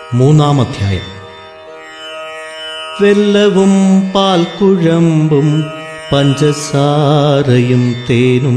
മൂന്നാം അധ്യായം വെല്ലവും പാൽക്കുഴമ്പും പഞ്ചസാരയും തേനും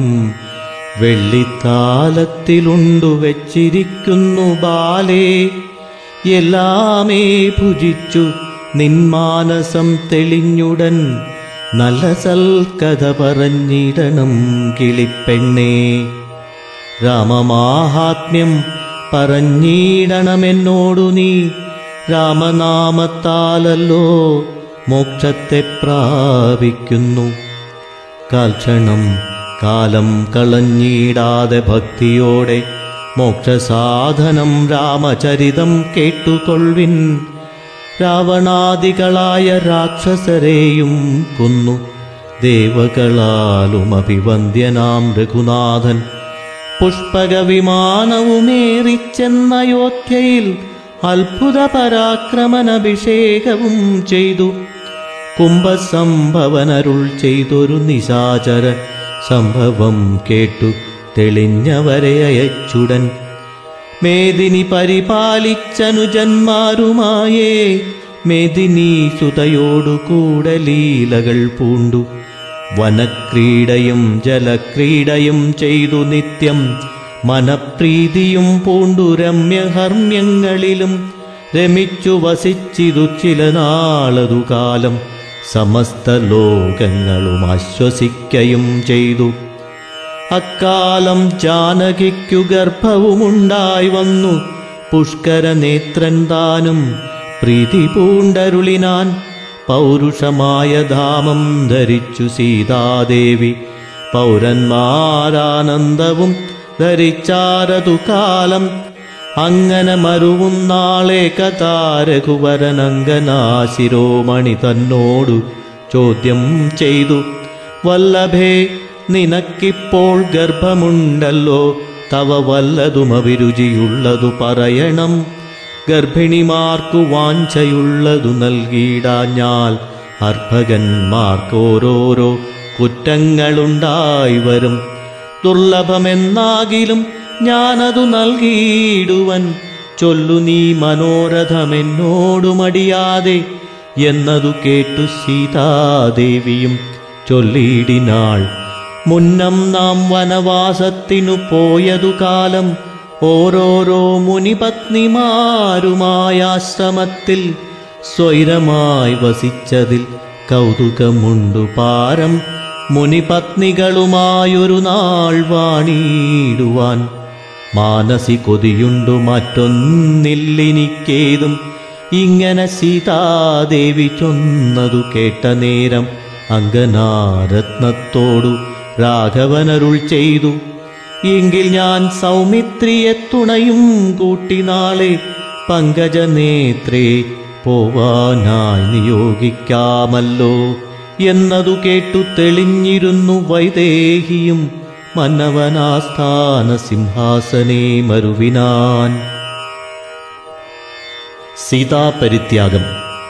വെള്ളിത്താലത്തിലുണ്ടു വെച്ചിരിക്കുന്നു ബാലേ എല്ലാമേ ഭുജിച്ചു നിന്മാനസം തെളിഞ്ഞുടൻ നല്ല സൽക്കഥ പറഞ്ഞിടണം കിളിപ്പെണ്ണേ രാമമാഹാത്മ്യം പറഞ്ഞിടണമെന്നോടു നീ രാമനാമത്താലല്ലോ മോക്ഷത്തെ പ്രാപിക്കുന്നു കാൽക്ഷണം കാലം കളഞ്ഞിടാതെ ഭക്തിയോടെ മോക്ഷസാധനം രാമചരിതം കേട്ടുകൊള്ളിൻ രാവണാദികളായ രാക്ഷസരെയും കൊന്നു ദേവകളാലും അഭിവന്ദ്യനാം രഘുനാഥൻ പുഷ്പകവിമാനവുമേറിച്ചെന്നയോധ്യയിൽ അത്ഭുത പരാക്രമനഭിഷേകവും ചെയ്തു കുംഭസംഭവനരുൾ ചെയ്തൊരു നിശാചര സംഭവം കേട്ടു തെളിഞ്ഞവരെ അയച്ചുടൻ മേദിനി പരിപാലിച്ചനുജന്മാരുമായേ മേദിനി സുതയോടു കൂടെ ലീലകൾ പൂണ്ടു വനക്രീഡയും ജലക്രീഡയും ചെയ്തു നിത്യം മനപ്രീതിയും പൂണ്ടു രമ്യഹർമ്മ്യങ്ങളിലും രമിച്ചു വസിച്ചിതു ചില നാളതു കാലം സമസ്ത ലോകങ്ങളും ആശ്വസിക്കയും ചെയ്തു അക്കാലം ജാനകിക്കു ഗർഭവുമുണ്ടായി വന്നു പുഷ്കര നേത്രൻ താനും പ്രീതി പൂണ്ടരുളിനാൻ പൗരുഷമായ ധാമം ധരിച്ചു സീതാദേവി പൗരന്മാരാനന്ദവും ധരിച്ചാരതു കാലം അങ്ങനെ മരുവും നാളെ കഥാരഘുവരനങ്കനാശിരോമണി തന്നോടു ചോദ്യം ചെയ്തു വല്ലഭേ നിനക്കിപ്പോൾ ഗർഭമുണ്ടല്ലോ തവ വല്ലതും അഭിരുചിയുള്ളതു പറയണം ഗർഭിണിമാർക്കു വാഞ്ചയുള്ളതു നൽകിയിടാഞ്ഞാൽ അർഭകന്മാർക്കോരോരോ കുറ്റങ്ങളുണ്ടായി വരും ദുർലഭമെന്നാകിലും ഞാനതു നൽകിയിടുവൻ ചൊല്ലു നീ മനോരഥമെന്നോടു മടിയാതെ എന്നതു കേട്ടു സീതാദേവിയും ചൊല്ലിയിടിനാൾ മുന്നം നാം വനവാസത്തിനു പോയതു കാലം ഓരോരോ മുനിപത്നിമാരുമായ ആശ്രമത്തിൽ സ്വൈരമായി വസിച്ചതിൽ കൗതുകമുണ്ടു പാരം മുനിപത്നികളുമായൊരു നാൾ വാണിടുവാൻ മാനസി കൊതിയുണ്ടു മറ്റൊന്നില്ലെനിക്കേതും ഇങ്ങനെ സീതാദേവി ചൊന്നതു കേട്ട നേരം അങ്കനാരത്നത്തോടു രാഘവനരുൾ ചെയ്തു എങ്കിൽ ഞാൻ സൗമിത്രിയെ തുണയും കൂട്ടി നാളെ പങ്കജനേത്രേ പോവാനായി നിയോഗിക്കാമല്ലോ എന്നതു കേട്ടു തെളിഞ്ഞിരുന്നു വൈദേഹിയും മന്നവനാസ്ഥാന സിംഹാസനേ മരുവിനാൻ സീതാപരിത്യാഗം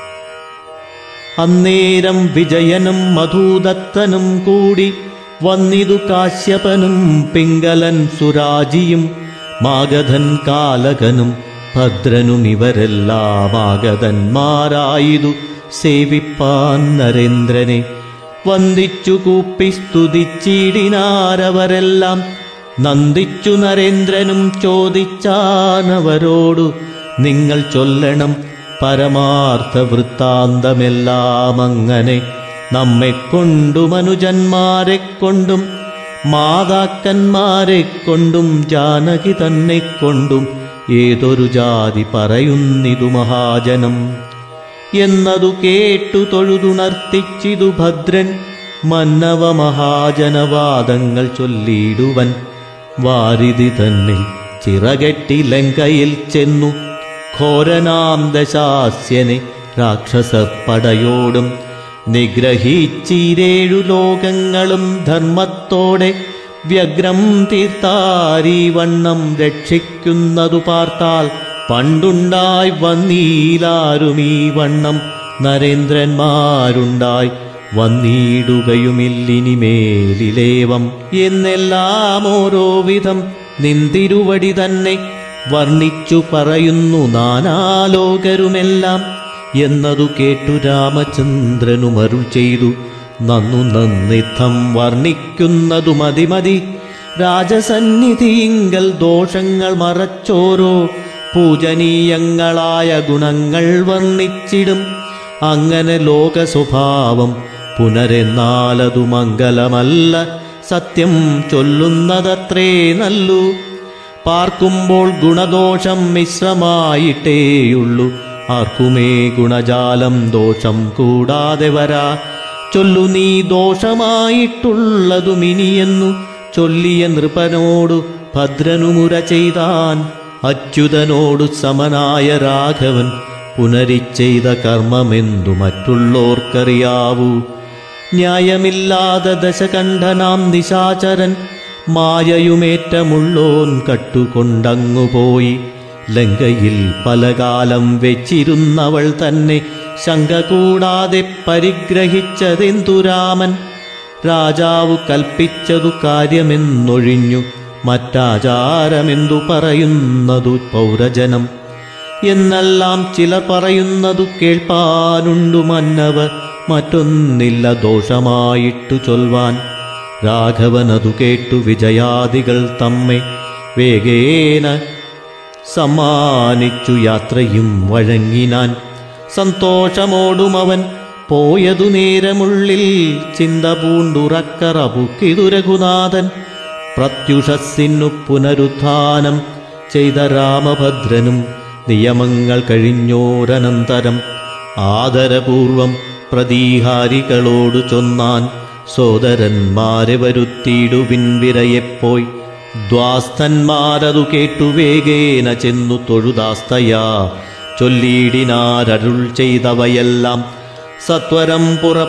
അന്നേരം വിജയനും മധൂദത്തനും കൂടി വന്നിതു കാശ്യപനും പിങ്കലൻ സുരാജിയും മാഗധൻ കാലകനും ഭദ്രനും ഇവരെല്ലാം ആഗതന്മാരായിതു സേവിപ്പാൻ നരേന്ദ്രനെ വന്ദിച്ചു കൂപ്പി സ്തുതിച്ചിടിനാരവരെല്ലാം നന്ദിച്ചു നരേന്ദ്രനും ചോദിച്ചാനവരോടു നിങ്ങൾ ചൊല്ലണം പരമാർത്ഥ വൃത്താന്തമെല്ലാം അങ്ങനെ നമ്മെ കൊണ്ടും അനുജന്മാരെ കൊണ്ടും മാതാക്കന്മാരെ കൊണ്ടും ജാനകി തന്നെ കൊണ്ടും ഏതൊരു ജാതി പറയുന്നിതു മഹാജനം എന്നതു കേട്ടു തൊഴുതുണർത്തിച്ചിതു ഭദ്രൻ മന്നവ മഹാജനവാദങ്ങൾ ചൊല്ലിയിടുവൻ വാരിധി തന്നിൽ ചിറകെട്ടി ലങ്കയിൽ ചെന്നു ഘോരനാം ദശാസ്യനെ രാക്ഷസപ്പടയോടും നിഗ്രഹിച്ചിരേഴു ലോകങ്ങളും ധർമ്മത്തോടെ വ്യഗ്രം തീർത്താരീ വണ്ണം രക്ഷിക്കുന്നതു പാർത്താൽ പണ്ടുണ്ടായി വന്നീലാരുമീ വണ്ണം നരേന്ദ്രന്മാരുണ്ടായി വന്നിടുകയുമില്ലിനിമേലിലേവം എന്നെല്ലാം ഓരോ വിധം നിന്തിരുവടി തന്നെ വർണ്ണിച്ചു പറയുന്നു നാനാലോകരുമെല്ലാം എന്നതു കേട്ടു രാമചന്ദ്രനും അരുൾ ചെയ്തു നന്നു നന്നിത്തം വർണ്ണിക്കുന്നതു മതി മതി രാജസന്നിധിയിങ്കൽ ദോഷങ്ങൾ മറച്ചോരോ പൂജനീയങ്ങളായ ഗുണങ്ങൾ വർണ്ണിച്ചിടും അങ്ങനെ ലോക സ്വഭാവം പുനരെന്നാലതു മംഗലമല്ല സത്യം ചൊല്ലുന്നതത്രേ നല്ലു പാർക്കുമ്പോൾ ഗുണദോഷം മിശ്രമായിട്ടേയുള്ളൂ ആർക്കുമേ ഗുണജാലം ദോഷം കൂടാതെ വരാ ചൊല്ലു നീ ദോഷമായിട്ടുള്ളതുമിനിയെന്നു ചൊല്ലിയ നൃപനോടു ഭദ്രനുമുര ചെയ്താൻ അച്യുതനോടു സമനായ രാഘവൻ പുനരിച്ചെയ്ത കർമ്മമെന്തു മറ്റുള്ളോർക്കറിയാവൂ ന്യായമില്ലാതെ ദശകണ്ഠനാം നിശാചരൻ മായയുമേറ്റമുള്ളോൻ കട്ടുകൊണ്ടങ്ങുപോയി ലങ്കയിൽ പലകാലം വെച്ചിരുന്നവൾ തന്നെ ശങ്ക കൂടാതെ പരിഗ്രഹിച്ചതെന്തു രാമൻ രാജാവു കൽപ്പിച്ചതു കാര്യമെന്നൊഴിഞ്ഞു മറ്റാചാരമെന്തു പറയുന്നതു പൗരജനം എന്നെല്ലാം ചിലർ പറയുന്നതു കേൾപ്പാനുണ്ടു മന്നവർ മറ്റൊന്നില്ല ദോഷമായിട്ടു ചൊൽവാൻ രാഘവനതു കേട്ടു വിജയാദികൾ തമ്മെ വേഗേന സമ്മാനിച്ചു യാത്രയും വഴങ്ങിനാൻ സന്തോഷമോടും അവൻ പോയതു നേരമുള്ളിൽ ചിന്ത പൂണ്ടുറക്കറപുക്കിതു രഘുനാഥൻ പ്രത്യുഷസ്സിനു പുനരുത്ഥാനം ചെയ്ത രാമഭദ്രനും നിയമങ്ങൾ കഴിഞ്ഞോരനന്തരം ആദരപൂർവം പ്രതീഹാരികളോടു ചൊന്നാൻ സോദരന്മാരെ വരുത്തിയിടുവിൻ വിരയെപ്പോയി ദ്വാസ്തന്മാരതു കേട്ടു വേഗേന ചെന്നു തൊഴുതാസ്തയാ ചൊല്ലിയിടിനാരരുൾ ചെയ്തവയെല്ലാം സത്വരം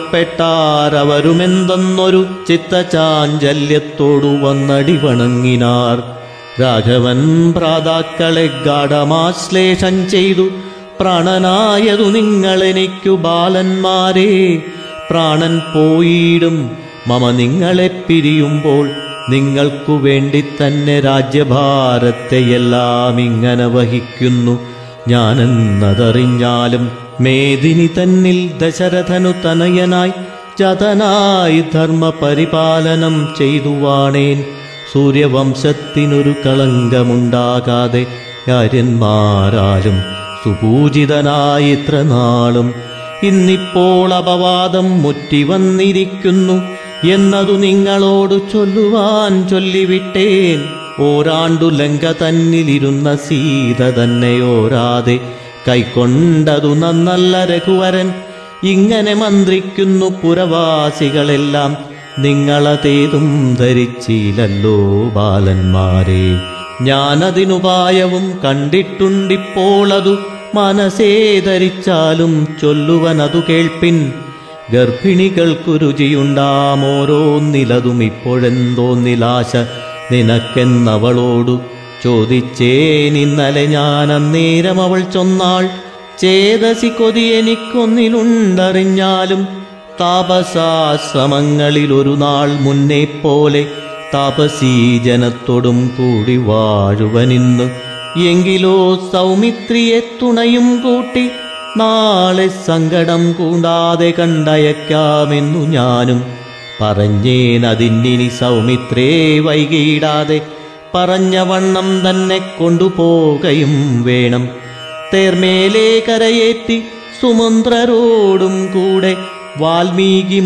പുറപ്പെട്ടാരവരുമെന്തെന്നൊരു ചിത്തചാഞ്ചല്യത്തോടു വന്നടി വണങ്ങിനാർ രാഘവൻ ഭ്രാതാക്കളെ ഗാഠമാശ്ലേഷം ചെയ്തു പ്രാണനായതു നിങ്ങളെനിക്കു ബാലന്മാരെ പ്രാണൻ പോയിടും മമ നിങ്ങളെ പിരിയുമ്പോൾ നിങ്ങൾക്കു വേണ്ടി തന്നെ രാജ്യഭാരത്തെയെല്ലാം ഇങ്ങനെ വഹിക്കുന്നു ഞാനെന്നതറിഞ്ഞാലും മേദിനി തന്നിൽ ദശരഥനു തനയനായി ജതനായി ധർമ്മപരിപാലനം ചെയ്തുവാണേൻ സൂര്യവംശത്തിനൊരു കളങ്കമുണ്ടാകാതെ ആര്യന്മാരാലും സുപൂജിതനായി ഇത്ര നാളും ഇന്നിപ്പോൾ അപവാദം മുറ്റി വന്നിരിക്കുന്നു എന്നതു നിങ്ങളോടു ചൊല്ലുവാൻ ചൊല്ലിവിട്ടേൻ ഓരാണ്ടു ലങ്ക തന്നിലിരുന്ന സീത തന്നെ ഓരാതെ കൈക്കൊണ്ടതു നന്നല്ല രഘുവരൻ ഇങ്ങനെ മന്ത്രിക്കുന്നു പുരവാസികളെല്ലാം നിങ്ങളതേതും ധരിച്ചില്ലല്ലോ ബാലന്മാരെ ഞാനതിനുപായവും കണ്ടിട്ടുണ്ടിപ്പോളതു മനസ്സേ ധരിച്ചാലും ചൊല്ലുവനതു കേൾപ്പിൻ ഗർഭിണികൾക്കു രുചിയുണ്ടാമോരോന്നിലതും ഇപ്പോഴെന്തോ നിലാശ നിനക്കെന്നവളോടു ചോദിച്ചേനിന്നലെ ഞാൻ അന്നേരം അവൾ ചൊന്നാൾ ചേതസി കൊതി എനിക്കൊന്നിലുണ്ടറിഞ്ഞാലും താപസാശ്രമങ്ങളിൽ ഒരു നാൾ മുന്നേ പോലെ താപസീജനത്തോടും കൂടി വാഴുവനിന്ന് എങ്കിലോ സൗമിത്രിയെ തുണയും കൂട്ടി നാളെ സങ്കടം കൂടാതെ കണ്ടയക്കാമെന്നു ഞാനും പറഞ്ഞേനതിന്നിനി സൗമിത്രേ വൈകിയിടാതെ പറഞ്ഞ വണ്ണം തന്നെ കൊണ്ടുപോകയും വേണം തേർമേലേ കരയേറ്റി സുമന്ത്രരോടും കൂടെ വാൽമീകി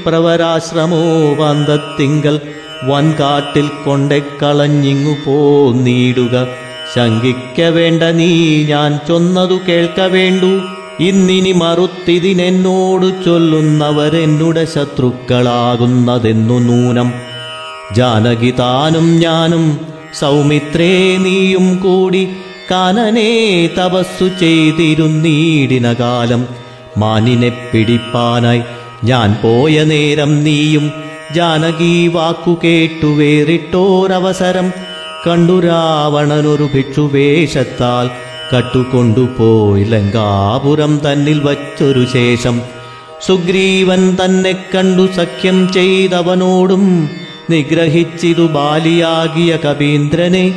മുനിപ്രവരാശ്രമോപാന്തത്തിങ്കൽ വൻകാട്ടിൽ കൊണ്ടെ കളഞ്ഞിങ്ങു പോന്നീടുക ശങ്കിക്ക വേണ്ട നീ ഞാൻ ചൊന്നതു കേൾക്ക വേണ്ടു ഇന്നിനി മറുത്തിതിനെന്നോടു ചൊല്ലുന്നവരെന്നുടെ ശത്രുക്കളാകുന്നതെന്നു നൂനം ജാനകി താനും ഞാനും സൗമിത്രേ നീയും കൂടി കാനനെ തപസ്സു ചെയ്തിരുന്നീടിന കാലം മാനിനെ പിടിപ്പാനായി ഞാൻ പോയ നേരം നീയും ജാനകി വാക്കു കേട്ടു വേറിട്ടോരവസരം കണ്ടു രാവണനൊരു ഭിക്ഷുവേഷത്താൽ കട്ടുകൊണ്ടുപോയി ലങ്കാപുരം തന്നിൽ വച്ചൊരു ശേഷം സുഗ്രീവൻ തന്നെ കണ്ടു സഖ്യം ചെയ്തവനോടും നിഗ്രഹിച്ചിതു ബാലിയാകിയ കപീന്ദ്രനെ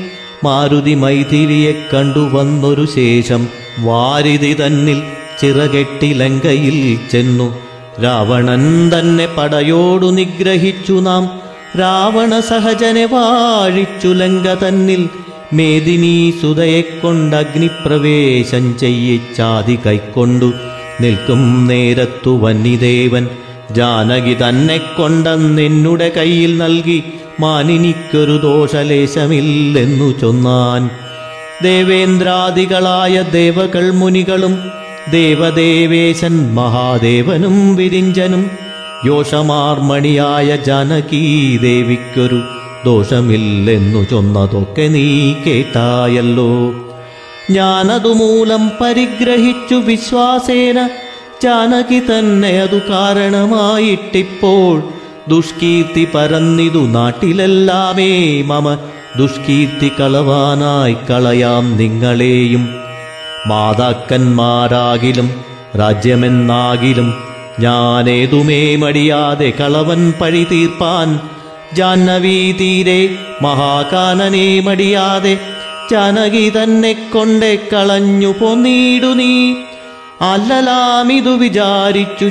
മാരുതി മൈഥിലിയെ കണ്ടുവന്നൊരു ശേഷം വാരിതി തന്നിൽ ചിറകെട്ടി ലങ്കയിൽ ചെന്നു രാവണൻ തന്നെ പടയോടു നിഗ്രഹിച്ചു നാം രാവണ സഹജനെ വാഴിച്ചു ലങ്ക തന്നിൽ മേദിനീ സുതയെ കൊണ്ട് അഗ്നിപ്രവേശം ചെയ്യിച്ചാതി കൈക്കൊണ്ടു നിൽക്കും നേരത്തു വന്നിദേവൻ ജാനകി തന്നെ കൊണ്ടെന്നെന്നുടെ കയ്യിൽ നൽകി മാനിനിക്കൊരു ദോഷലേശമില്ലെന്നു ചൊന്നാൻ ദേവേന്ദ്രാദികളായ ദേവകൾ മുനികളും ദേവദേവേശൻ മഹാദേവനും വിരിഞ്ചനും യോഷമാർമണിയായ ജാനകീ ദേവിക്കൊരു ദോഷമില്ലെന്നു ചൊന്നതൊക്കെ നീ കേട്ടായല്ലോ ഞാനതുമൂലം പരിഗ്രഹിച്ചു വിശ്വാസേന ജാനകി തന്നെ അതു കാരണമായിട്ടിപ്പോൾ ദുഷ്കീർത്തി പരന്നിതു നാട്ടിലെല്ലാമേ മമ ദുഷ്കീർത്തി കളവാനായി കളയാം നിങ്ങളെയും മാതാക്കന്മാരാകിലും രാജ്യമെന്നാകിലും ഞാനേതുമേ മടിയാതെ കളവൻ പഴി തീർപ്പാൻ ജാഹ്നവീ തീരെ മഹാകാനനെ മടിയാതെ ജാനകി തന്നെ കൊണ്ടേ കളഞ്ഞു പോന്നീടു നീ അല്ലലാമിതു വിചാരിച്ചു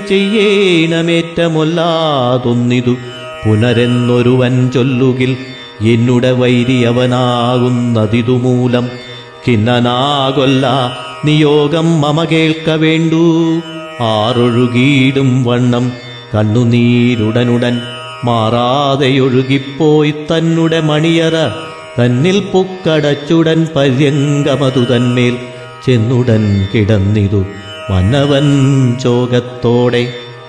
ചെയ്യേണമേറ്റമൊല്ലാതൊന്നിതു പുനരെന്നൊരുവൻ ചൊല്ലുകിൽ എന്നുടെ വൈരിയവനാകുന്നതിതു മൂലം കിന്നനാകൊല്ല നിയോഗം മമ കേൾക്ക വേണ്ടു ആറൊഴുകീടും വണ്ണം കണ്ണുനീരുടനുടൻ മാറാതെയൊഴുകിപ്പോയി തന്നുടെ മണിയറ തന്നിൽ പുക്കടച്ചുടൻ പര്യങ്കമതു തന്മേൽ ചെന്നുടൻ കിടന്നിതു വന്നവൻ ചോകത്തോടെ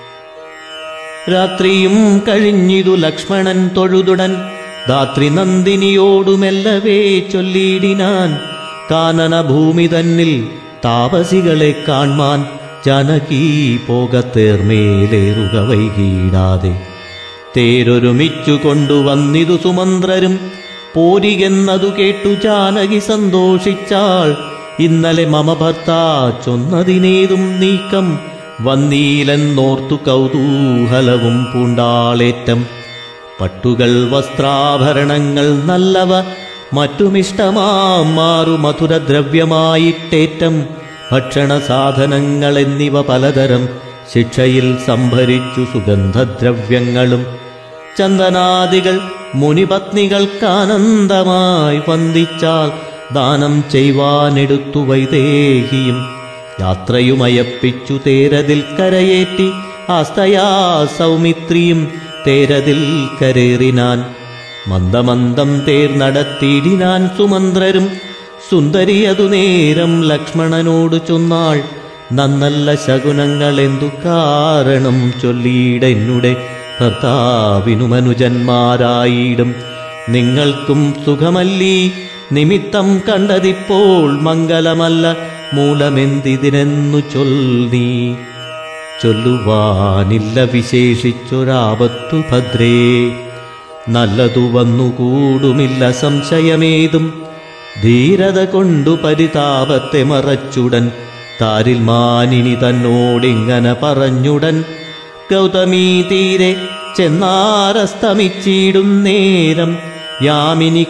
രാത്രിയും കഴിഞ്ഞിതു ലക്ഷ്മണൻ തൊഴുതുടൻ ധാത്രി നന്ദിനിയോടുമെല്ലവേ ചൊല്ലിയിടിനാൻ കാനന ഭൂമി തന്നിൽ താപസികളെ കാൺമാൻ ജനകീ പോകത്തേർമേലേറുക വൈകിടാതെ തേരൊരുമിച്ചു കൊണ്ടുവന്നിതു സുമന്ത്രരും പോരികെന്നതു കേട്ടു ജാനകി സന്തോഷിച്ചാൾ ഇന്നലെ മമ ഭർത്താ ചൊന്നതിനേതും നീക്കം വന്നീലെന്നോർത്തു കൗതൂഹലവും പൂണ്ടാളേറ്റം പട്ടുകൾ വസ്ത്രാഭരണങ്ങൾ നല്ലവ മറ്റുമിഷ്ടമാം മാറു മധുരദ്രവ്യമായിട്ടേറ്റം ഭക്ഷണ സാധനങ്ങൾ എന്നിവ പലതരം ശിക്ഷയിൽ സംഭരിച്ചു സുഗന്ധദ്രവ്യങ്ങളും ചന്ദനാദികൾ മുനിപത്നികൾക്കാനന്ദമായി വന്ദിച്ചാൽ ദാനം ചെയ്യുവാനെടുത്തു വൈദേഹിയും യാത്രയുമയപ്പിച്ചു തേരതിൽ കരയേറ്റി ആസ്തയാ സൗമിത്രിയും തേരതിൽ കരേറിനാൻ മന്ദമന്ദം തേർ നടത്തിയിടിനാൻ സുമന്ത്രരും സുന്ദരിയതു നേരം ലക്ഷ്മണനോട് ചൊന്നാൾ നന്നല്ല ശകുനങ്ങൾ എന്തു കാരണം ചൊല്ലിയിടെന്നുടെ ഭർത്താവിനു മനുജന്മാരായിടും നിങ്ങൾക്കും സുഖമല്ലീ നിമിത്തം കണ്ടതിപ്പോൾ മംഗലമല്ല മൂലമെന്തിതിനെന്നു ചൊല്ലീ ചൊല്ലുവാനില്ല വിശേഷിച്ചൊരാപത്തു ഭദ്രേ നല്ലതു വന്നുകൂടുമില്ല സംശയമേതും ധീരത കൊണ്ടു പരിതാപത്തെ മറച്ചുടൻ താരിൽ മാനിനി തന്നോടിങ്ങനെ പറഞ്ഞുടൻ ഗൗതമീ തീരെ ചെന്നാരസ്തമിച്ചിടും നേരം യാമിനി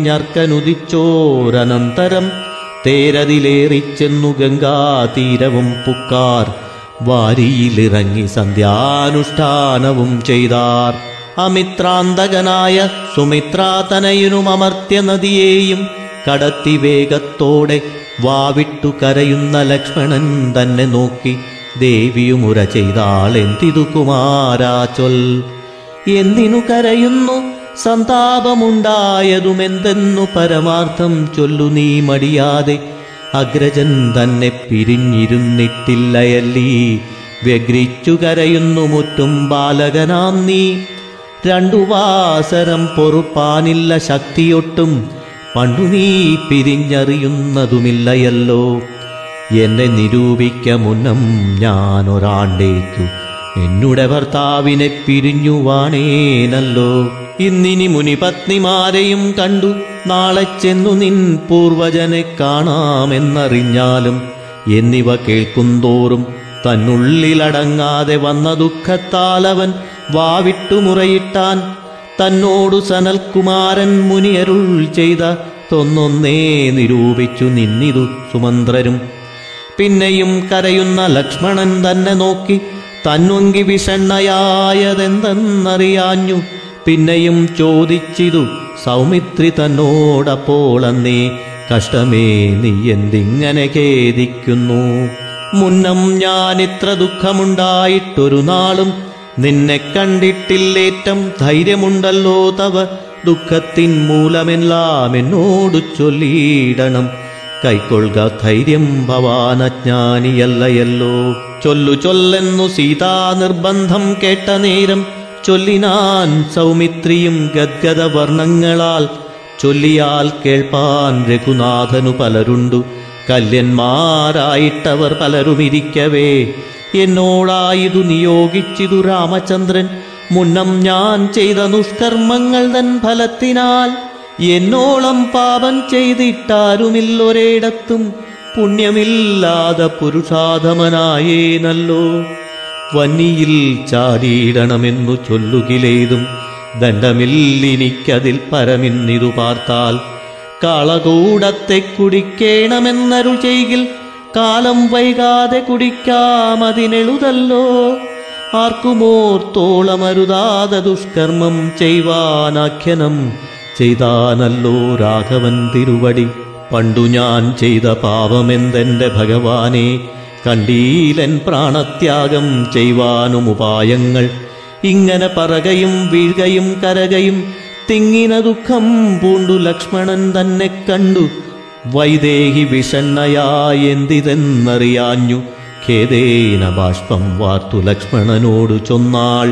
കഴിഞ്ഞർക്കനുദിച്ചോരനന്തരം തേരതിലേറിച്ചെന്നു ഗംഗാതീരവും പുക്കാർ വാരിയിലിറങ്ങി സന്ധ്യാനുഷ്ഠാനവും ചെയ്താർ അമിത്രാന്തകനായ സുമിത്രാതനയനും അമർത്യ നദിയെയും കടത്തി വേഗത്തോടെ വാവിട്ടു കരയുന്ന ലക്ഷ്മണൻ തന്നെ നോക്കി ദേവിയുമുര ചെയ്താൾ എന്തിതു കുമാരാ ചൊൽ എന്തിനു കരയുന്നു സന്താപമുണ്ടായതുമെന്തെന്നു പരമാർത്ഥം ചൊല്ലു നീ മടിയാതെ അഗ്രജൻ തന്നെ പിരിഞ്ഞിരുന്നിട്ടില്ലയല്ലീ വ്യഗ്രിച്ചു കരയുന്നു മുറ്റും ബാലകനാം നീ രണ്ടു വാസരം പൊറുപ്പാനില്ല ശക്തിയൊട്ടും പണ്ടു നീ പിരിഞ്ഞറിയുന്നതുമില്ലയല്ലോ എന്നെ നിരൂപിക്ക മുന്നം ഞാൻ ഒരാണ്ടേക്കു എന്നുടെ ഭർത്താവിനെ പിരിഞ്ഞുവാണേനല്ലോ ഇന്നിനി മുനിപത്നിമാരെയും കണ്ടു നാളെ ചെന്നു നിൻ പൂർവജനെ കാണാമെന്നറിഞ്ഞാലും എന്നിവ കേൾക്കുന്തോറും തന്നുള്ളിലടങ്ങാതെ വന്ന ദുഃഖത്താലവൻ വാവിട്ടു മുറയിട്ടാൻ തന്നോടു സനൽകുമാരൻ മുനിയരുൾ ചെയ്ത തൊന്നൊന്നേ നിരൂപിച്ചു നിന്നിതു സുമന്ത്രരും പിന്നെയും കരയുന്ന ലക്ഷ്മണൻ തന്നെ നോക്കി തന്നൊങ്കി വിഷണ്ണയായതെന്തെന്നറിയാഞ്ഞു പിന്നെയും ചോദിച്ചിതു സൗമിത്രി തന്നോടപ്പോൾ അന്നേ കഷ്ടമേ നീ എന്തിങ്ങനെ ഖേദിക്കുന്നു മുന്നം ഞാനിത്ര ദുഃഖമുണ്ടായിട്ടൊരു നാളും നിന്നെ കണ്ടിട്ടില്ലേറ്റം ധൈര്യമുണ്ടല്ലോ തവ ദുഃഖത്തിൻ മൂലമെല്ലാം എന്നോടു ചൊല്ലിയിടണം കൈക്കൊള്ളുക ധൈര്യം ഭവാനജ്ഞാനിയല്ലയല്ലോ ചൊല്ലു ചൊല്ലെന്നു സീതാ നിർബന്ധം കേട്ട നേരം ചൊല്ലിനാൻ സൗമിത്രിയും ഗദ്ഗത വർണ്ണങ്ങളാൽ ചൊല്ലിയാൽ കേൾപ്പാൻ രഘുനാഥനു പലരുണ്ടു കല്യന്മാരായിട്ടവർ പലരുമിരിക്കവേ എന്നോടായിതു നിയോഗിച്ചിതു രാമചന്ദ്രൻ മുന്നം ഞാൻ ചെയ്ത ദുഷ്കർമ്മങ്ങൾ തൻ ഫലത്തിനാൽ എന്നോളം പാപം ചെയ്തിട്ടാരുമില്ലൊരിടത്തും പുണ്യമില്ലാതെ പുരുഷാധമനായേനല്ലോ വന്നിയിൽ ചാടിയിടണമെന്നു ചൊല്ലുകിലേതും ദണ്ഡമില്ലിനിക്കതിൽ പരമിന്നിതു പാർത്താൽ കാളകൂടത്തെ കുടിക്കേണമെന്നരുൾ ചെയ്കിൽ കാലം വൈകാതെ കുടിക്കാമതിനെളുതല്ലോ ആർക്കുമോർത്തോളമരുതാതെ ദുഷ്കർമ്മം ചെയ്വാനാഖ്യനം ചെയ്താനല്ലോ രാഘവൻ തിരുവടി പണ്ടു ഞാൻ ചെയ്ത പാപമെന്തെന്റെ ഭഗവാനെ കണ്ടീലൻ പ്രാണത്യാഗം ചെയ്യുവാനും ഉപായങ്ങൾ ഇങ്ങനെ പറകയും വീഴുകയും കരകയും തിങ്ങിന ദുഃഖം പൂണ്ടു ലക്ഷ്മണൻ തന്നെ കണ്ടു വൈദേഹി വിഷണ്ണയായെന്തിതെന്നറിയാഞ്ഞു ഖേദേന ബാഷ്പം വാർത്തു ലക്ഷ്മണനോടു ചൊന്നാൾ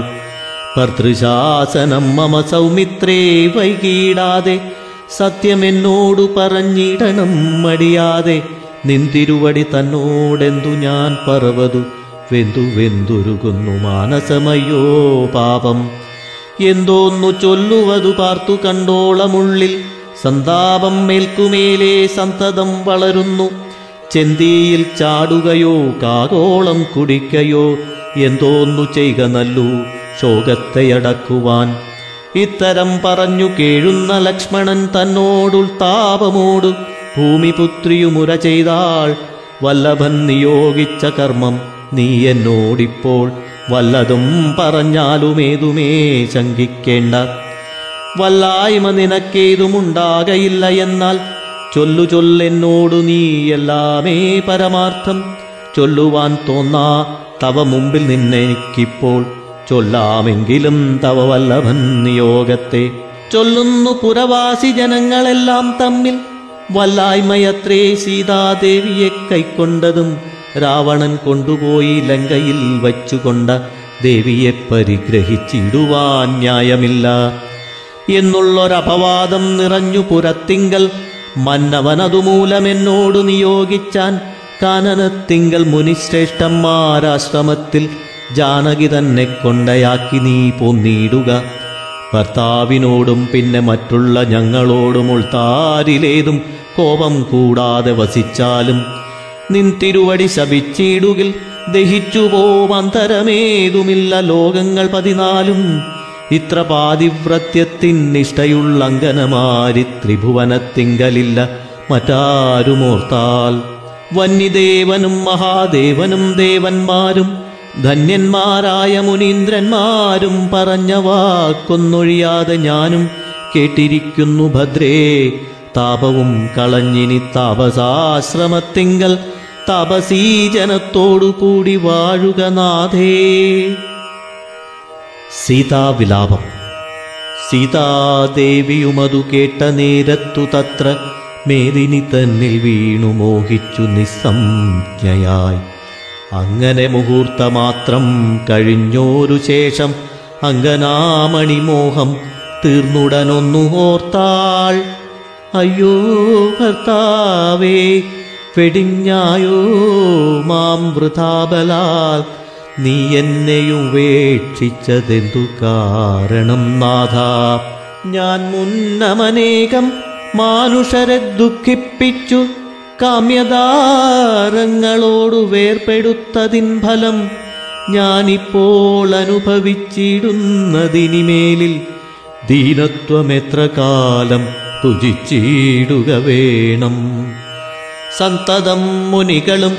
ഭർതൃശാസനം മമ സൗമിത്രേ വൈകീടാതെ സത്യമെന്നോടു പറഞ്ഞിടണം മടിയാതെ നിന്തിരുവടി തന്നോടെന്തു ഞാൻ പറവതു വെന്തു വെന്തുരുകുന്നു മാനസമയ്യോ പാപം എന്തോന്നു ചൊല്ലുവതു പാർത്തു കണ്ടോളമുള്ളിൽ സന്താപം മേൽക്കുമേലേ സന്തതം വളരുന്നു ചെന്തിയിൽ ചാടുകയോ കാകോളം കുടിക്കയോ എന്തോന്നു ചെയ്യുക നല്ലു ശോകത്തെയടക്കുവാൻ ഇത്തരം പറഞ്ഞു കേഴുന്ന ലക്ഷ്മണൻ തന്നോടുൾത്താപമോടു ഭൂമിപുത്രിയുമുര ചെയ്താൾ വല്ലഭൻ നിയോഗിച്ച കർമ്മം നീ എന്നോടിപ്പോൾ വല്ലതും പറഞ്ഞാലുമേതുമേ ശങ്കിക്കേണ്ട വല്ലായ്മ നിനക്കേതുമുണ്ടാകയില്ല എന്നാൽ ചൊല്ലു ചൊല്ലെന്നോടു നീ എല്ലാമേ പരമാർത്ഥം ചൊല്ലുവാൻ തോന്നാ തവ മുമ്പിൽ നിന്നെനിക്കിപ്പോൾ ചൊല്ലാമെങ്കിലും തവ വല്ലഭൻ നിയോഗത്തെ ചൊല്ലുന്നു പുരവാസി ജനങ്ങളെല്ലാം തമ്മിൽ വല്ലായ്മയത്രേ സീതാദേവിയെ കൈക്കൊണ്ടതും രാവണൻ കൊണ്ടുപോയി ലങ്കയിൽ വച്ചുകൊണ്ട ദേവിയെ പരിഗ്രഹിച്ചിടുവാൻ ന്യായമില്ല എന്നുള്ളൊരപവാദം നിറഞ്ഞു പുരത്തിങ്കൽ മന്നവനതുമൂലമെന്നോടു നിയോഗിച്ചാൻ കാനനത്തിങ്കൽ മുനിശ്രേഷ്ഠന്മാരാശ്രമത്തിൽ ജാനകി തന്നെ കൊണ്ടയാക്കി നീ പൊന്നിടുക ഭർത്താവിനോടും പിന്നെ മറ്റുള്ള ഞങ്ങളോടും ഉൾത്താരിലേതും കോപം കൂടാതെ വസിച്ചാലും നിൻ തിരുവടി ശപിച്ചിടുകിൽ ദഹിച്ചു പോമന്തരമേതുമില്ല ലോകങ്ങൾ പതിനാലും ഇത്ര പാതിവ്രത്യത്തിൻ നിഷ്ഠയുള്ള അങ്കനമാരി ത്രിഭുവനത്തിങ്കലില്ല മറ്റാരുമോർത്താൽ വന്യദേവനും മഹാദേവനും ദേവന്മാരും ധന്യന്മാരായ മുനീന്ദ്രന്മാരും പറഞ്ഞ വാക്കൊന്നൊഴിയാതെ ഞാനും കേട്ടിരിക്കുന്നു ഭദ്രേ താപവും കളഞ്ഞിനി താപസാശ്രമത്തിങ്കൽ തപസീജനത്തോടു കൂടി വാഴുക നാഥേ സീതാവിലാപം സീതാദേവിയുമതു കേട്ട നേരത്തു തത്ര മേദിനി തന്നിൽ വീണു മോഹിച്ചു നിസ്സംജ്ഞയായി അങ്ങനെ മുഹൂർത്തമാത്രം കഴിഞ്ഞോരു ശേഷം അങ്കനാമണിമോഹം തീർന്നുടനൊന്നു ഓർത്താൾ അയ്യോ ഭർത്താവേ വെടിഞ്ഞായോ മാം വൃഥാബലാൽ നീ എന്നെയും വേക്ഷിച്ചതെന്തു കാരണം നാഥ ഞാൻ മുന്നമനേകം മാനുഷരെ ദുഃഖിപ്പിച്ചു കാമ്യതാരങ്ങളോടു വേർപെടുത്തതിൻ ഫലം ഞാനിപ്പോൾ അനുഭവിച്ചിടുന്നതിനിമേലിൽ ദീനത്വമെത്ര കാലം തുജിച്ചിടുക വേണം സന്തതം മുനികളും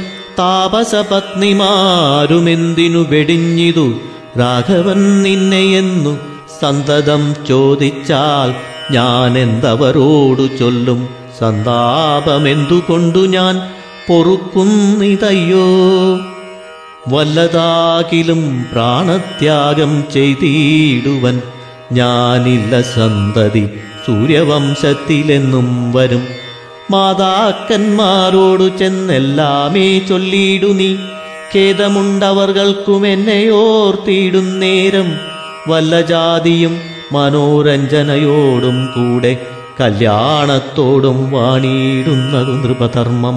താപസപത്നിമാരുമെന്തിനു വെടിഞ്ഞിതു രാഘവൻ നിന്നെയെന്നു സന്തതം ചോദിച്ചാൽ ഞാൻ എന്തവരോടു ചൊല്ലും സന്താപമെന്തുകൊണ്ടു ഞാൻ പൊറുക്കുന്നിതയ്യോ വല്ലതാകിലും പ്രാണത്യാഗം ചെയ്തിടുവൻ ഞാനില്ല സന്തതി സൂര്യവംശത്തിലെന്നും വരും മാതാക്കന്മാരോടു ചെന്നെല്ലാമേ ചൊല്ലിയിടു നീ ഖേദമുണ്ടവർകൾക്കും എന്നെയോർത്തിയിടും നേരം വല്ല ജാതിയും മനോരഞ്ജനയോടും കൂടെ കല്യാണത്തോടും വാണിയിടുന്നതു നൃപധർമ്മം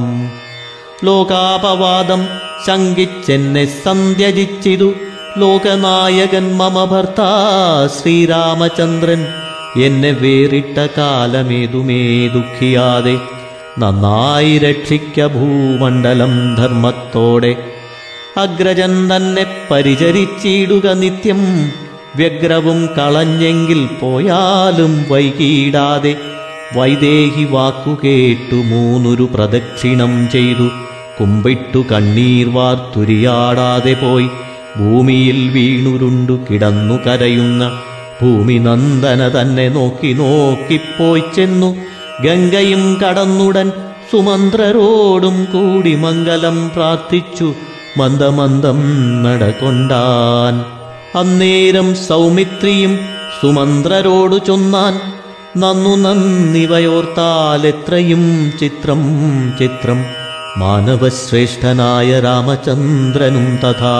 ലോകാപവാദം ശങ്കിച്ചെന്നെ സന്ധ്യജിച്ചിതു ലോകനായകൻ മമ ഭർത്താ ശ്രീരാമചന്ദ്രൻ എന്നെ വേറിട്ട കാലമേതുമേ ദുഃഖിയാതെ നന്നായി രക്ഷിക്ക ഭൂമണ്ഡലം ധർമ്മത്തോടെ അഗ്രജൻ തന്നെ പരിചരിച്ചിടുക നിത്യം വ്യഗ്രവും കളഞ്ഞെങ്കിൽ പോയാലും വൈകിടാതെ വൈദേഹി വാക്കുകേട്ടു മൂന്നൊരു പ്രദക്ഷിണം ചെയ്തു കുമ്പിട്ടു കണ്ണീർ വാർത്തുരിയാടാതെ പോയി ഭൂമിയിൽ വീണുരുണ്ടു കിടന്നു കരയുന്ന ഭൂമി നന്ദന തന്നെ നോക്കി നോക്കിപ്പോയി ചെന്നു ഗംഗയും കടന്നുടൻ സുമന്ത്രരോടും കൂടി മംഗലം പ്രാർത്ഥിച്ചു മന്ദമന്ദം നടകൊണ്ടാൻ അന്നേരം സൗമിത്രിയും സുമന്ത്രരോടു ചൊന്നാൻ നന്നു നന്ദിവയോർത്താൽ എത്രയും ചിത്രം ചിത്രം മാനവശ്രേഷ്ഠനായ രാമചന്ദ്രനും തഥാ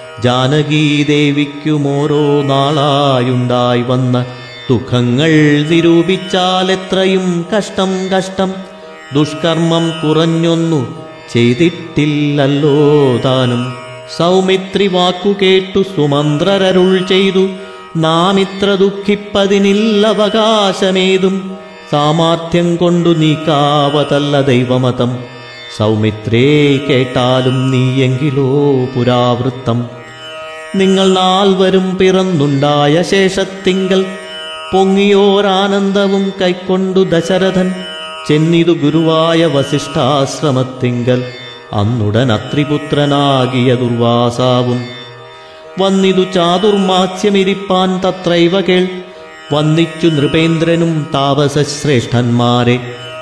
ജാനകീദേവിക്കുമോരോ നാളായുണ്ടായി വന്ന ദുഃഖങ്ങൾ നിരൂപിച്ചാൽ എത്രയും കഷ്ടം കഷ്ടം ദുഷ്കർമ്മം കുറഞ്ഞൊന്നു ചെയ്തിട്ടില്ലല്ലോ താനും സൗമിത്രി വാക്കു കേട്ടു സുമന്ത്രരരുൾ ചെയ്തു നാം ഇത്ര ദുഃഖിപ്പതിനില്ലവകാശമേതും സാമാർത്ഥ്യം കൊണ്ടു നീക്കാവതല്ല ദൈവമതം സൗമിത്രേ കേട്ടാലും നീയെങ്കിലോ പുരാവൃത്തം നിങ്ങൾ നാൽവരും പിറന്നുണ്ടായ ശേഷത്തിങ്കൽ പൊങ്ങിയോരാനന്ദവും കൈക്കൊണ്ടു ദശരഥൻ ചെന്നിതു ഗുരുവായ വസിഷ്ഠാശ്രമത്തിങ്കൽ അന്നുടൻ അത്രിപുത്രനാകിയ ദുർവാസാവും വന്നിതു ചാതുർമാസ്യമിരിപ്പാൻ തത്രൈവ കേൾ വന്നിച്ചു നൃപേന്ദ്രനും താപസശ്രേഷ്ഠന്മാരെ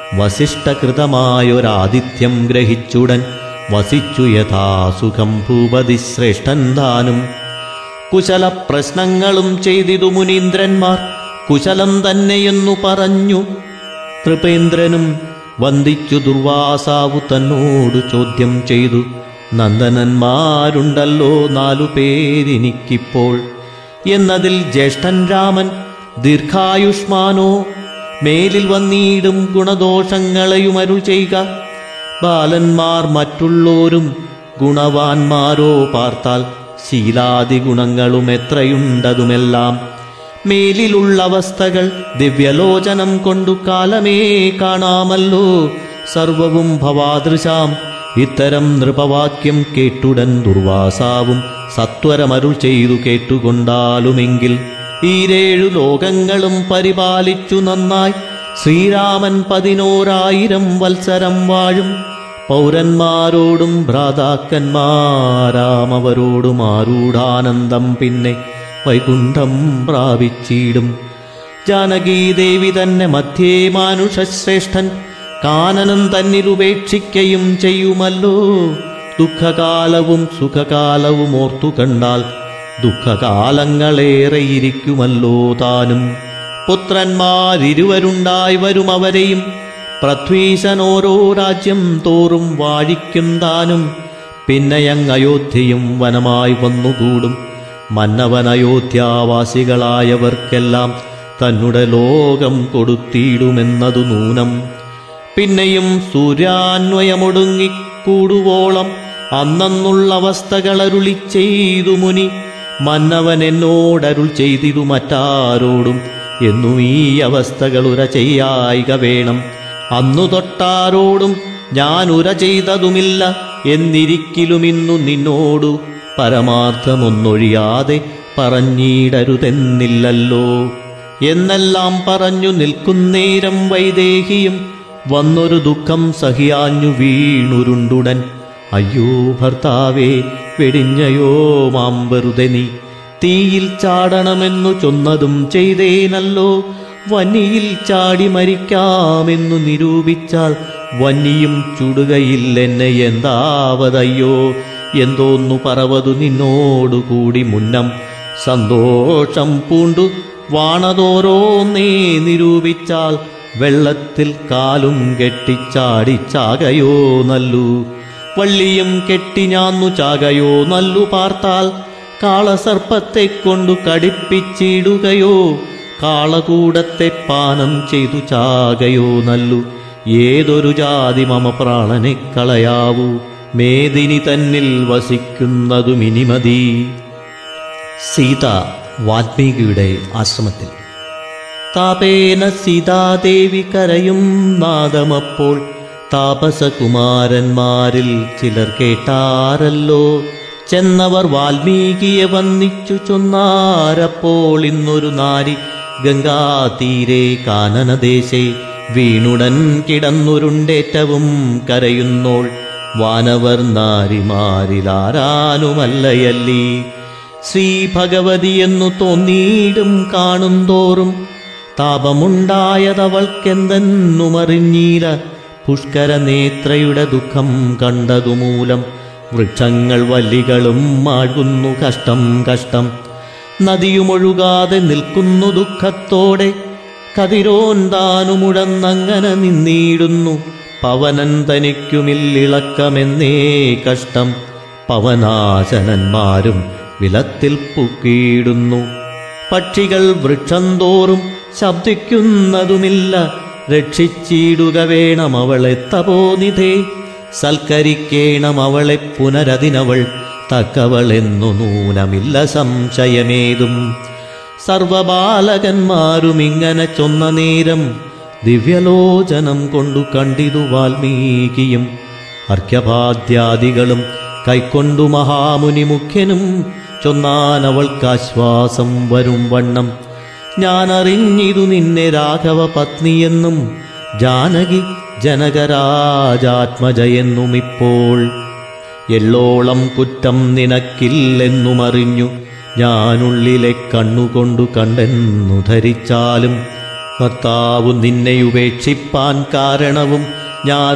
വസിഷ്ഠകൃതമായൊരാതിഥ്യം ഗ്രഹിച്ചുടൻ വസിച്ചു യഥാസുഖം ഭൂപതി ശ്രേഷ്ഠൻ താനും കുശല പ്രശ്നങ്ങളും ചെയ്തിതു മുനീന്ദ്രന്മാർ കുശലം തന്നെയെന്നു പറഞ്ഞു നൃപേന്ദ്രനും വന്ദിച്ചു ദുർവാസാവു തന്നോട് ചോദ്യം ചെയ്തു നന്ദനന്മാരുണ്ടല്ലോ നാലു പേരിനിക്കിപ്പോൾ എന്നതിൽ ജ്യേഷ്ഠൻ രാമൻ ദീർഘായുഷ്മാനോ മേലിൽ വന്നീടും ഗുണദോഷങ്ങളെയും അരുൾ ചെയ്യുക ബാലന്മാർ മറ്റുള്ളോരും ഗുണവാന്മാരോ പാർത്താൽ ശീലാദി ഗുണങ്ങളും എത്രയുണ്ടതുമെല്ലാം മേലിലുള്ള അവസ്ഥകൾ ദിവ്യലോചനം കൊണ്ടു കാലമേ കാണാമല്ലോ സർവവും ഭവാദൃശാം ഇത്തരം നൃപവാക്യം കേട്ടുടൻ ദുർവാസാവും സത്വരമരുൾ ചെയ്തു കേട്ടുകൊണ്ടാലുമെങ്കിൽ ഈരേഴു ലോകങ്ങളും പരിപാലിച്ചു നന്നായി ശ്രീരാമൻ പതിനോരായിരം വത്സരം വാഴും പൗരന്മാരോടും ഭ്രാതാക്കന്മാരാമവരോടും ആരൂഢാനന്ദം പിന്നെ വൈകുണ്ഠം പ്രാപിച്ചിടും ജാനകീദേവി തന്നെ മധ്യേ മാനുഷശ്രേഷ്ഠൻ കാനനം തന്നിലുപേക്ഷിക്കയും ചെയ്യുമല്ലോ ദുഃഖകാലവും സുഖകാലവും ഓർത്തു കണ്ടാൽ ദുഃഖകാലങ്ങളേറെയിരിക്കുമല്ലോ താനും പുത്രന്മാരിരുവരുണ്ടായി വരും അവരെയും പൃഥ്വീശൻ ഓരോ രാജ്യം തോറും വാഴിക്കും താനും പിന്നെയങ് അയോധ്യയും വനമായി വന്നുകൂടും മന്നവൻ അയോധ്യാവാസികളായവർക്കെല്ലാം തന്നെ ലോകം കൊടുത്തിടുമെന്നതു നൂനം പിന്നെയും സൂര്യാന്വയമൊടുങ്ങിക്കൂടുവോളം അന്നുള്ള അവസ്ഥകളരുളി ചെയ്തു മുനി മന്നവൻ എന്നോടരുൾ ചെയ്തിതു മറ്റാരോടും എന്നും ഈ അവസ്ഥകൾ ഉര ചെയ്യായിക വേണം അന്നു തൊട്ടാരോടും ഞാൻ ഉര ചെയ്തതുമില്ല എന്നിരിക്കിലും ഇന്നു നിന്നോടു പരമാർത്ഥമൊന്നൊഴിയാതെ പറഞ്ഞിടരുതെന്നില്ലല്ലോ എന്നെല്ലാം പറഞ്ഞു നിൽക്കുന്നേരം വൈദേഹിയും വന്നൊരു ദുഃഖം സഹിയാഞ്ഞു വീണുരുണ്ടുടൻ അയ്യോ ഭർത്താവേ വെടിഞ്ഞയോ മാം വെറുതെ നീ തീയിൽ ചാടണമെന്നു ചൊന്നതും ചെയ്തേനല്ലോ വന്നിയിൽ ചാടി മരിക്കാമെന്നു നിരൂപിച്ചാൽ വന്നിയും ചുടുകയില്ലെന്നെ എന്താവതയ്യോ എന്തോന്നു പറവതു നിന്നോടുകൂടി മുന്നം സന്തോഷം പൂണ്ടു വാണതോരോന്നേ നിരൂപിച്ചാൽ വെള്ളത്തിൽ കാലും കെട്ടിച്ചാടി ചാകയോ നല്ലു വള്ളിയും കെട്ടി ഞാന്നു ചാകയോ നല്ലു പാർത്താൽ കാളസർപ്പത്തെ കൊണ്ടു കടിപ്പിച്ചിടുകയോ കാളകൂടത്തെ പാനം ചെയ്തു ചാകയോ നല്ലു ഏതൊരു ജാതി മമ പ്രാണനെ കളയാവൂ മേദിനി തന്നിൽ വസിക്കുന്നതു മിനിമതി സീത വാൽമീകിയുടെ ആശ്രമത്തിൽ താപേന സീതാദേവി കരയും നാദമപ്പോൾ താപസകുമാരന്മാരിൽ ചിലർ കേട്ടാരല്ലോ ചെന്നവർ വാൽമീകിയെ വന്നിച്ചു ചൊന്നാരപ്പോൾ ഇന്നൊരു നാരി ഗംഗാതീരെ കാനനദേശേ വീണുടൻ കിടന്നുരുണ്ടേറ്റവും കരയുന്നോൾ വാനവർ നാരിമാരിലാരാനുമല്ലയല്ലീ ശ്രീ ഭഗവതി എന്നു തോന്നിയിടും കാണും തോറും താപമുണ്ടായതവൾക്കെന്തെന്നുമറിഞ്ഞീല പുഷ്കര നേത്രയുടെ ദുഃഖം കണ്ടതുമൂലം വൃക്ഷങ്ങൾ വല്ലികളും മാഴുന്നു കഷ്ടം കഷ്ടം നദിയുമൊഴുകാതെ നിൽക്കുന്നു ദുഃഖത്തോടെ കതിരോൻ താനുമുഴന്നങ്ങനെ നിന്നിടുന്നു പവനൻ തനിക്കുമില്ലിളക്കമെന്നേ കഷ്ടം പവനാശനന്മാരും വിലത്തിൽ പുക്കിയിടുന്നു പക്ഷികൾ വൃക്ഷം തോറും ശബ്ദിക്കുന്നതുമില്ല രക്ഷിച്ചിടുക വേണം അവളെ തപോനിധേ സൽക്കരിക്കേണം അവളെ പുനരതിനവൾ തക്കവളെന്നു നൂനമില്ല സംശയമേതും സർവബാലകന്മാരും ഇങ്ങനെ ചൊന്ന നേരം ദിവ്യലോചനം കൊണ്ടു കണ്ടിതു വാൽമീകിയും അർഘ്യപാദ്യാദികളും കൈക്കൊണ്ടു മഹാമുനി മുഖ്യനും ചൊന്നാൻ അവൾക്കാശ്വാസം വരും വണ്ണം ഞാൻ അറിഞ്ഞിതു നിന്നെ രാഘവ പത്നിയെന്നും ജാനകി ജനകരാജാത്മജയെന്നും ഇപ്പോൾ എള്ളോളം കുറ്റം നിനക്കില്ലെന്നും അറിഞ്ഞു ഞാനുള്ളിലെ കണ്ണുകൊണ്ടു കണ്ടെന്നു ധരിച്ചാലും ഭർത്താവു നിന്നെ ഉപേക്ഷിപ്പാൻ കാരണവും ഞാൻ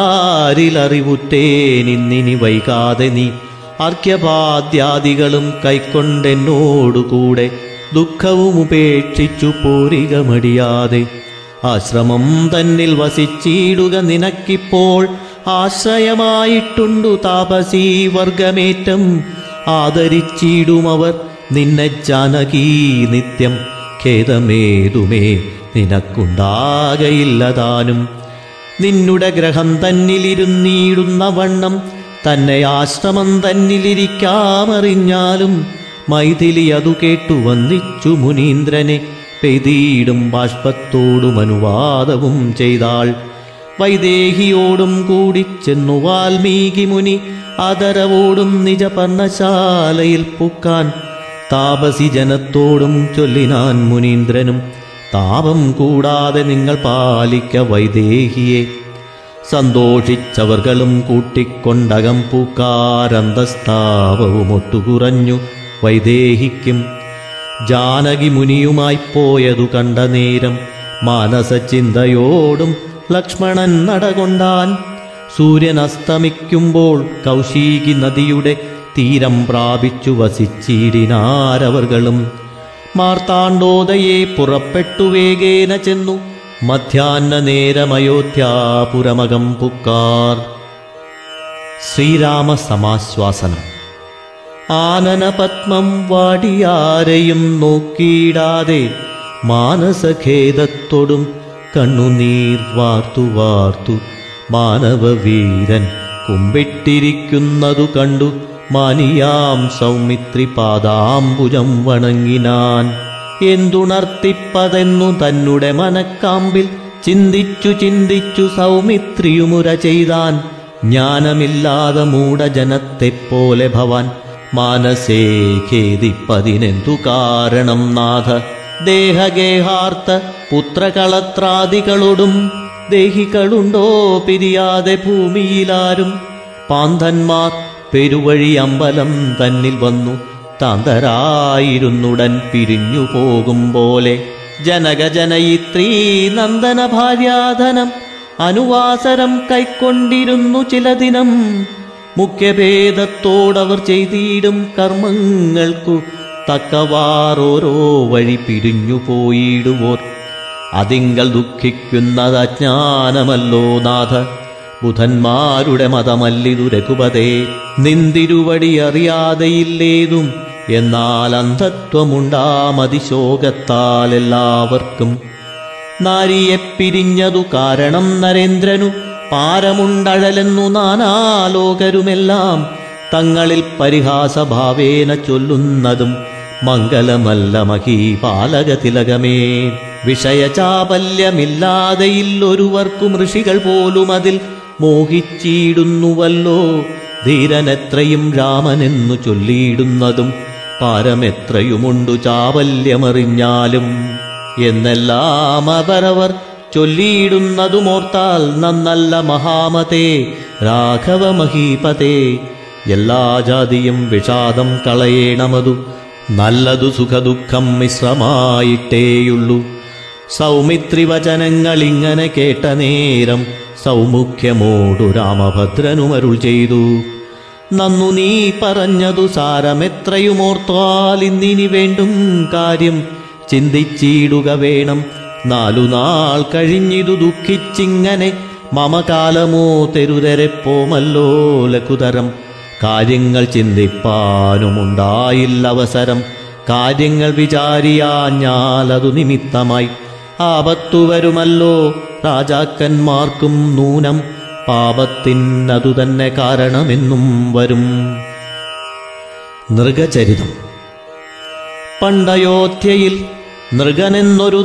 ഉൾത്താരിലറിവുറ്റേനിന്നിനി വൈകാതെ നീ അർഘ്യപാദ്യാദികളും കൈക്കൊണ്ടെന്നോടുകൂടെ ദുഃഖവും ഉപേക്ഷിച്ചു പോരിക മടിയാതെ ആശ്രമം തന്നിൽ വസിച്ചിടുക നിനക്കിപ്പോൾ ആശ്രയമായിട്ടുണ്ടു താപസീ വർഗമേറ്റം ആദരിച്ചിടുമവർ നിന്നെ ജാനകീ നിത്യം ഖേദമേതുമേ നിനക്കുണ്ടാകയില്ലതാനും നിന്നുടെ ഗ്രഹം തന്നിലിരുന്നിടുന്ന വണ്ണം തന്നെ ആശ്രമം തന്നിലിരിക്കാമറിഞ്ഞാലും മൈഥിലി അതു കേട്ടു വന്നിച്ചു മുനീന്ദ്രനെ പെയ്തിടും ബാഷ്പത്തോടും അനുവാദവും ചെയ്താൾ വൈദേഹിയോടും കൂടി ചെന്നു വാൽമീകി മുനി ആദരവോടും നിജ പർണശാലയിൽ പൂക്കാൻ താപസി ജനത്തോടും ചൊല്ലിനാൻ മുനീന്ദ്രനും താപം കൂടാതെ നിങ്ങൾ പാലിക്ക വൈദേഹിയെ സന്തോഷിച്ചവർകളും കൂട്ടിക്കൊണ്ടകം പൂക്കാരന്തസ്താപവും ഒട്ടുകുറഞ്ഞു വൈദേഹിക്കും ജാനകി മുനിയുമായി പോയതു കണ്ട നേരം മാനസചിന്തയോടും ലക്ഷ്മണൻ നടകൊണ്ടാൻ സൂര്യൻ അസ്തമിക്കുമ്പോൾ കൗശീകി നദിയുടെ തീരം പ്രാപിച്ചു വസിച്ചിടിനാരവർകളും മാർത്താണ്ഡോദയെ പുറപ്പെട്ടു വേഗേന ചെന്നു മധ്യാഹ്ന നേരമയോധ്യാപുരമകം പുക്കാർ ശ്രീരാമ സമാശ്വാസനം ആനനപത്മം വാടിയാരെയും നോക്കിയിടാതെ മാനസഖേദത്തോടും കണ്ണുനീർ വാർത്തു വാർത്തു മാനവവീരൻ കുമ്പിട്ടിരിക്കുന്നതു കണ്ടു മാനിയാം സൗമിത്രി പാദാംബുജം വണങ്ങിനാൻ എന്തുണർത്തിപ്പതെന്നു തന്നെ മനക്കാമ്പിൽ ചിന്തിച്ചു ചിന്തിച്ചു സൗമിത്രിയുമുര ചെയ്താൻ ജ്ഞാനമില്ലാതെ മൂഢജനത്തെപ്പോലെ ഭവാൻ മാനസേ ഖേദിപ്പതിനെന്തു കാരണം നാഥ ദേഹഗേഹാർത്ത പുത്രകളത്രാദികളോടും ദേഹികളുണ്ടോ പിരിയാതെ ഭൂമിയിലാരും പാന്തന്മാർ പെരുവഴി അമ്പലം തന്നിൽ വന്നു താന്തരായിരുന്നുടൻ പിരിഞ്ഞു പോകും പോലെ ജനകജനയിത്രീ നന്ദന ഭാര്യാധനം അനുവാസരം കൈക്കൊണ്ടിരുന്നു ചില ദിനം മുഖ്യഭേദത്തോടവർ ചെയ്തിടും കർമ്മങ്ങൾക്കു തക്കവാറോരോ വഴി പിരിഞ്ഞു പോയിടുവോർ അതിങ്കൽ ദുഃഖിക്കുന്നത് അജ്ഞാനമല്ലോ നാഥ ബുധന്മാരുടെ മതമല്ലിതു രഘുപതേ നിന്തിരുവടി അറിയാതെയില്ലേതും എന്നാൽ അന്ധത്വമുണ്ടാമതിശോകത്താൽ എല്ലാവർക്കും നാരിയെ പിരിഞ്ഞതു കാരണം നരേന്ദ്രനു പാരമുണ്ടഴലെന്നു നാനാലോകരുമെല്ലാം തങ്ങളിൽ പരിഹാസഭാവേന ചൊല്ലുന്നതും മംഗലമല്ല മഹീപാലക തിലകമേ വിഷയചാപല്യമില്ലാതെയില്ലൊരുവർക്കും ഋഷികൾ പോലും അതിൽ മോഹിച്ചിടുന്നുവല്ലോ ധീരനെത്രയും രാമനെന്നു ചൊല്ലിയിടുന്നതും പാരമെത്രയുമുണ്ടു ചാവല്യമറിഞ്ഞാലും എന്നെല്ലാം അവരവർ ചൊല്ലിയിടുന്നതുമോർത്താൽ നന്നല്ല മഹാമതേ രാഘവ മഹീപതേ എല്ലാ ജാതിയും വിഷാദം കളയേണമതു നല്ലതു സുഖദുഃഖം മിശ്രമായിട്ടേയുള്ളൂ സൗമിത്രി വചനങ്ങൾ ഇങ്ങനെ കേട്ട നേരം സൗമുഖ്യമോടു രാമഭദ്രനുമരുൾ ചെയ്തു നന്നു നീ പറഞ്ഞതു സാരമെത്രയുമോർത്താൽ ഇന്നിനി വേണ്ടും കാര്യം ചിന്തിച്ചിടുക വേണം നാലു നാൾ കഴിഞ്ഞിതു ദുഃഖിച്ചിങ്ങനെ മമകാലമോ തെരുതെരെപ്പോമല്ലോ ലഘുതരം കാര്യങ്ങൾ ചിന്തിപ്പാനുമുണ്ടായില്ല അവസരം കാര്യങ്ങൾ വിചാരിയാഞ്ഞാലതു നിമിത്തമായി ആപത്തു വരുമല്ലോ രാജാക്കന്മാർക്കും നൂനം പാപത്തിനതു തന്നെ കാരണമെന്നും വരും നൃഗചരിതം പണ്ടയോധ്യയിൽ നൃഗനെന്നൊരു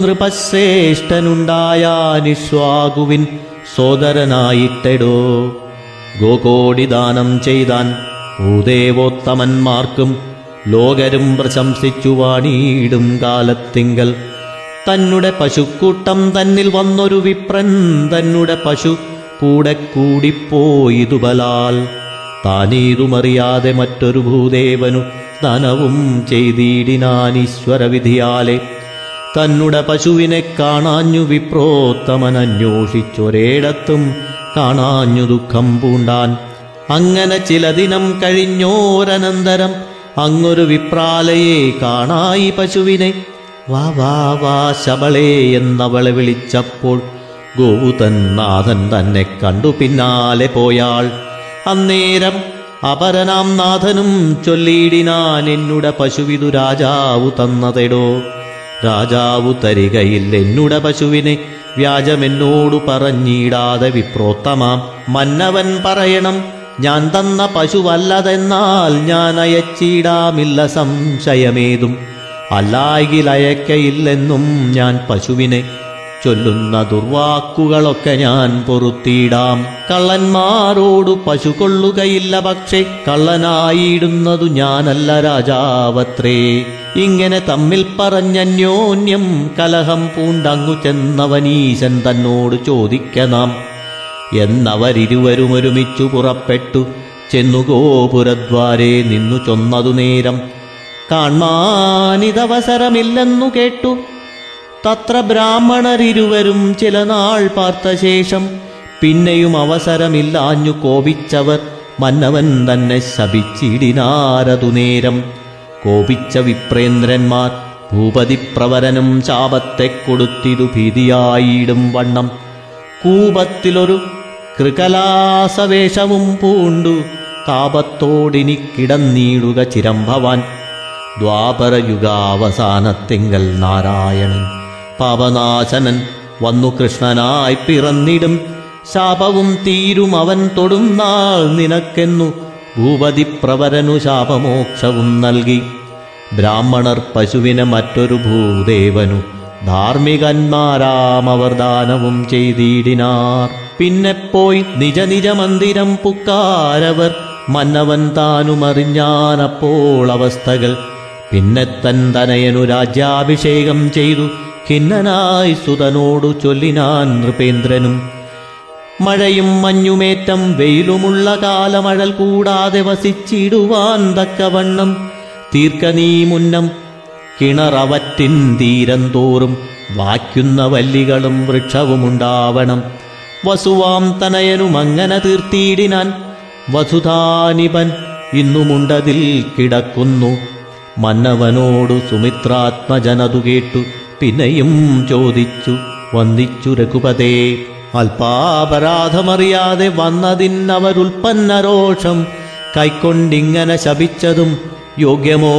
നൃപശ്രേഷ്ഠനുണ്ടായാനിശ്വാകുവിൻ സോദരനായിട്ടെടോ ഗോകോടിദാനം ചെയ്താൻ ഭൂദേവോത്തമന്മാർക്കും ലോകരും പ്രശംസിച്ചു വാണിയിടും കാലത്തിങ്കൽ തന്നെ പശുക്കൂട്ടം തന്നിൽ വന്നൊരു വിപ്രൻ തന്നെ പശു കൂടെ കൂടിപ്പോയിതുബലാൽ താനീതുമറിയാതെ മറ്റൊരു ഭൂദേവനു ദാനവും ചെയ്തിടിനാനീശ്വരവിധിയാലെ തന്നെ പശുവിനെ കാണാഞ്ഞു വിപ്രോത്തമൻ അന്വേഷിച്ചൊരേടത്തും കാണാഞ്ഞു ദുഃഖം പൂണ്ടാൻ അങ്ങനെ ചില ദിനം കഴിഞ്ഞോരനന്തരം അങ്ങൊരു വിപ്രാലയെ കാണായി പശുവിനെ വാ വാ വാ ശബളേ എന്നവളെ വിളിച്ചപ്പോൾ ഗോവുതൻ നാഥൻ തന്നെ കണ്ടു പിന്നാലെ പോയാൾ അന്നേരം അപരനാം നാഥനും ചൊല്ലിയിടിനാൻ എന്നുടെ പശുവിതു രാജാവു തന്നതെടോ രാജാവു തരികയിൽ എന്നുടെ പശുവിനെ വ്യാജമെന്നോടു പറഞ്ഞിടാതെ വിപ്രോത്തമാം മന്നവൻ പറയണം ഞാൻ തന്ന പശുവല്ലതെന്നാൽ ഞാൻ അയച്ചിടാമില്ല സംശയമേതും അല്ലായെങ്കിൽ അയക്കയില്ലെന്നും ഞാൻ പശുവിനെ ചൊല്ലുന്ന ദുർവാക്കുകളൊക്കെ ഞാൻ പൊറുത്തിയിടാം കള്ളന്മാരോടു പശു കൊള്ളുകയില്ല പക്ഷേ കള്ളനായിടുന്നതു ഞാനല്ല രാജാവത്രേ ഇങ്ങനെ തമ്മിൽ പറഞ്ഞന്യോന്യം കലഹം പൂണ്ടങ്ങു ചെന്നവനീശൻ തന്നോട് ചോദിക്കനാം എന്നവരിരുവരും ഒരുമിച്ചു പുറപ്പെട്ടു ചെന്നു ഗോപുരദ്വാരെ നിന്നു ചൊന്നതു നേരം കാൺമാനിതവസരമില്ലെന്നു കേട്ടു തത്ര ബ്രാഹ്മണരിരുവരും ചില നാൾ പാർത്ത ശേഷം പിന്നെയും അവസരമില്ലാഞ്ഞു കോപിച്ചവർ മന്നവൻ തന്നെ ശപിച്ചിടിനാരതു നേരം കോപിച്ച വിപ്രേന്ദ്രന്മാർ ഭൂപതിപ്രവരനും ശാപത്തെ കൊടുത്തിതു ഭീതിയായിടും വണ്ണം കൂപത്തിലൊരു കൃകലാസവേഷവും പൂണ്ടു താപത്തോടിനി കിടന്നീടുക ചിരംഭവാൻ ദ്വാപരയുഗാവസാനത്തിങ്കൽ നാരായണൻ പാപനാശനൻ വന്നു കൃഷ്ണനായി പിറന്നിടും ശാപവും തീരും അവൻ തൊടും നാൾ നിനക്കെന്നു ഭൂപതിപ്രവരനു ശാപമോക്ഷവും നൽകി ബ്രാഹ്മണർ പശുവിനെ മറ്റൊരു ഭൂദേവനു ധാർമ്മികന്മാരാമവർ ദാനവും ചെയ്തിടിനാർ പിന്നെ പോയി നിജ നിജ മന്ദിരം പുക്കാരവർ മന്നവൻ താനുമറിഞ്ഞാനപ്പോൾ അവസ്ഥകൾ പിന്നെ തൻ തനയനു രാജ്യാഭിഷേകം ചെയ്തു ഖിന്നനായി സുതനോടു ചൊല്ലിനാൻ നൃപേന്ദ്രനും മഴയും മഞ്ഞുമേറ്റം വെയിലുമുള്ള കാലമഴൽ കൂടാതെ വസിച്ചിടുവാൻ തക്കവണ്ണം തീർക്ക നീ മുന്നം കിണറവറ്റിൻ തീരം തോറും വായ്ക്കുന്ന വല്ലികളും വൃക്ഷവുമുണ്ടാവണം വസുവാം തനയനും അങ്ങനെ തീർത്തിയിടിനാൻ വസുധാനിപൻ ഇന്നുമുണ്ടതിൽ കിടക്കുന്നു മന്നവനോടു സുമിത്രാത്മജനതു കേട്ടു പിന്നെയും ചോദിച്ചു വന്ദിച്ചു രഘുപതേ അല്പാപരാധമറിയാതെ വന്നതിന്നവരുൽപ്പന്നരോഷം കൈക്കൊണ്ടിങ്ങനെ ശപിച്ചതും യോഗ്യമോ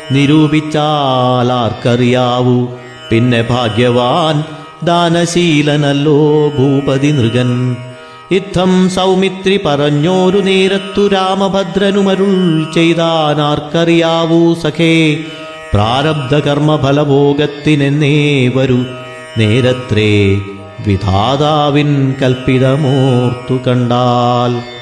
നിരൂപിച്ചാലാർക്കറിയാവൂ പിന്നെ ഭാഗ്യവാൻ ദാനശീലനല്ലോ ഭൂപതി നൃഗൻ ഇത്തം സൗമിത്രി പറഞ്ഞോരു നേരത്തു രാമഭദ്രനുമരുൾ ചെയ്താനാർക്കറിയാവൂ സഖേ പ്രാരബ്ധ കർമ്മഫലഭോഗത്തിനെന്നേ വരൂ നേരത്രേ വിധാതാവിൻ കൽപ്പിതമോർത്തു കണ്ടാൽ